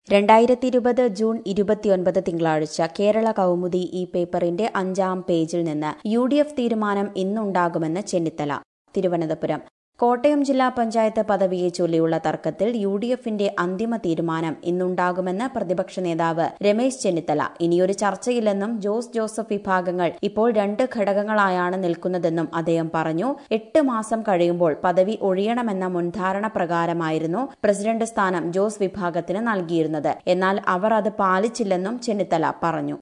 രണ്ടായിരത്തി ഇരുപത് ജൂൺ ഇരുപത്തിയൊൻപത് തിങ്കളാഴ്ച കേരള കൗമുദി ഈ പേപ്പറിന്റെ അഞ്ചാം പേജിൽ നിന്ന് യു ഡി എഫ് തീരുമാനം ഇന്നുണ്ടാകുമെന്ന് ചെന്നിത്തല തിരുവനന്തപുരം കോട്ടയം ജില്ലാ പഞ്ചായത്ത് പദവിയെ ചൊല്ലിയുള്ള തർക്കത്തിൽ യു ഡി എഫിന്റെ അന്തിമ തീരുമാനം ഇന്നുണ്ടാകുമെന്ന് പ്രതിപക്ഷ നേതാവ് രമേശ് ചെന്നിത്തല ഇനിയൊരു ചർച്ചയില്ലെന്നും ജോസ് ജോസഫ് വിഭാഗങ്ങൾ ഇപ്പോൾ രണ്ട് ഘടകങ്ങളായാണ് നിൽക്കുന്നതെന്നും അദ്ദേഹം പറഞ്ഞു എട്ട് മാസം കഴിയുമ്പോൾ പദവി ഒഴിയണമെന്ന മുൻധാരണ പ്രകാരമായിരുന്നു പ്രസിഡന്റ് സ്ഥാനം ജോസ് വിഭാഗത്തിന് നൽകിയിരുന്നത് എന്നാൽ അവർ അത് പാലിച്ചില്ലെന്നും ചെന്നിത്തല പറഞ്ഞു